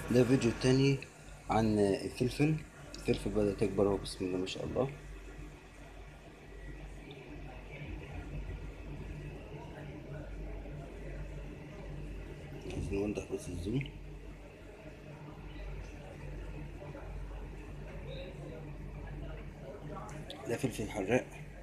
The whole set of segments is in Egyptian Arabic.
ده فيديو تاني عن الفلفل الفلفل بدأ تكبر اهو بسم الله ما شاء الله عايزين نوضح بس الزوم ده فلفل حراق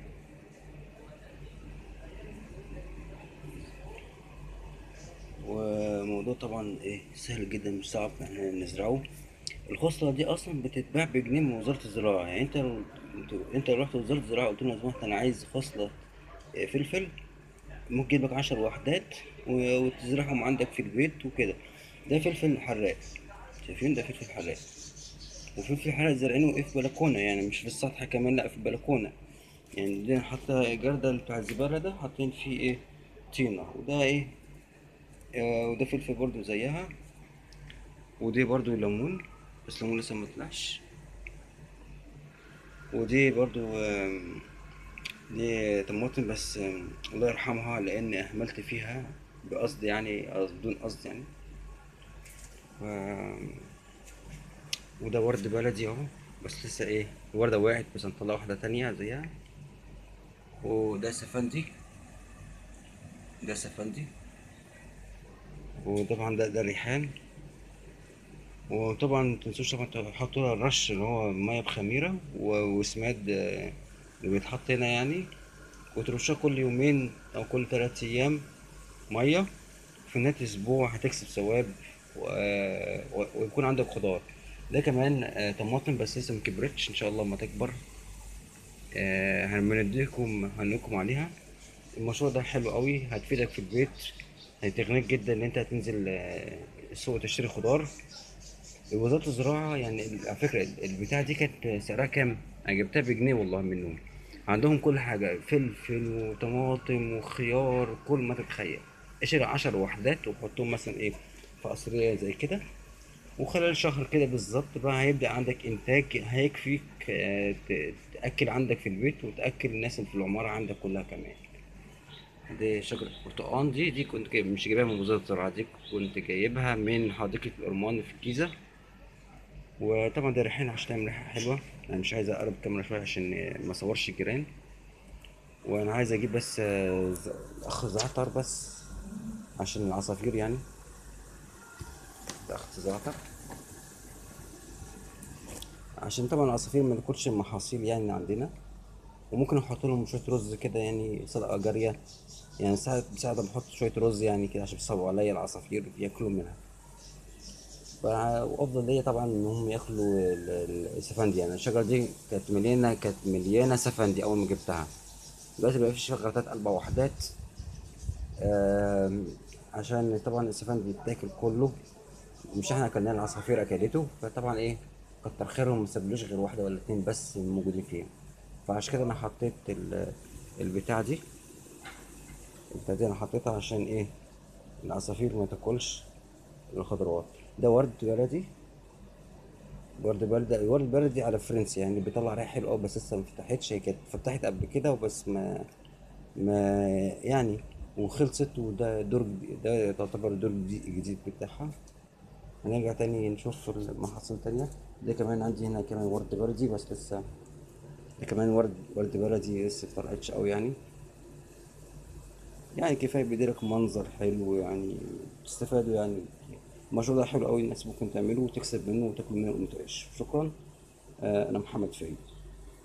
وموضوع طبعا ايه سهل جدا مش صعب احنا نزرعه الخصلة دي اصلا بتتباع بجنيه من وزارة الزراعة يعني انت لو انت, انت لو رحت وزارة الزراعة قلت لهم لو سمحت انا عايز خصلة آه، فلفل ممكن يجيب لك عشر وحدات و- وتزرعهم عندك في البيت وكده ده فلفل حراق شايفين ده فلفل حراق وفلفل حراق زارعينه ايه في بلكونة يعني مش في السطح كمان لا في البلكونة يعني دي حتى الجردل بتاع الزبالة ده حاطين فيه ايه طينة وده ايه آه وده فلفل برضو زيها ودي برضو ليمون بس ليمون لسه ما طلعش ودي برضو آم، دي طماطم بس آم، الله يرحمها لان اهملت فيها بقصد يعني قصد- بدون قصد يعني ف- وده ورد بلدي اهو بس لسه ايه الوردة وقعت بس هنطلع واحدة تانية زيها وده سفندي ده سفندي وطبعا ده ده ريحان وطبعا متنسوش طبعا تحطوا لها الرش اللي هو ميه بخميره و- وسماد آه، اللي بيتحط هنا يعني وترشها كل يومين او كل تلات ايام ميه في نهايه اسبوع هتكسب ثواب و- و- ويكون عندك خضار ده كمان آه، طماطم بس لسه مكبرتش ان شاء الله لما تكبر آه، هنديكم هنقولكم عليها المشروع ده حلو قوي هتفيدك في البيت هتغنيك جدا ان انت هتنزل آه، السوق تشتري خضار وزارة الزراعة يعني ال- على فكرة ال- البتاعة دي كانت سعرها كام؟ أنا جبتها بجنيه والله منهم عندهم كل حاجة فلفل وطماطم وخيار كل ما تتخيل اشتري عشر وحدات وحطهم مثلا ايه في قصرية زي كده وخلال شهر كده بالظبط بقى هيبدأ عندك إنتاج هيكفيك آه، ت- تأكل عندك في البيت وتأكل الناس اللي في العمارة عندك كلها كمان دي شجرة برتقال دي دي كنت جايب مش جايبها من وزارة الزراعة دي كنت جايبها من حديقة الأرمان في الجيزة وطبعا ده ريحان عشان تعمل ريحة حلوة أنا مش عايز أقرب الكاميرا شوية عشان ما أصورش الجيران وأنا عايز أجيب بس آه، ز- أخ زعتر بس عشان العصافير يعني ده أخ زعتر عشان طبعا العصافير ما تاكلش المحاصيل يعني عندنا وممكن احط لهم شويه رز كده يعني صدقه جاريه يعني ساعات ساعات بحط شويه رز يعني كده عشان بيصعبوا عليا العصافير ياكلوا منها ف- وافضل ليا طبعا ان هم ياكلوا ال- ال- السفندي يعني الشجره دي كانت مليانه كانت مليانه سفندي اول ما جبتها دلوقتي بقى في شجره تلات اربع وحدات آم، عشان طبعا السفندي بيتاكل كله مش احنا اكلناه العصافير اكلته فطبعا ايه كتر خيرهم ما سابلوش غير واحده ولا اتنين بس موجودين فيهم فعشان كده انا حطيت ال- البتاع دي البتاع دي انا حطيتها عشان ايه العصافير ما تاكلش الخضروات ده ورد بلدي ورد بلدي الورد البلدي على فرنسي يعني بيطلع ريحه حلوه أوي بس لسه ما فتحتش هي كانت فتحت قبل كده وبس ما ما يعني وخلصت وده دور جديد- ده تعتبر الدور الجديد الجديد بتاعها هنرجع تاني نشوف المحاصيل تانية ده كمان عندي هنا كمان ورد بلدي بس لسه ده كمان ورد ورد بلدي لسه مطلعتش أوي يعني يعني كفاية بيديلك منظر حلو يعني تستفادوا يعني المشروع ده حلو أوي الناس ممكن تعمله وتكسب منه وتاكل منه ومتعيش شكرا آه، أنا محمد فايد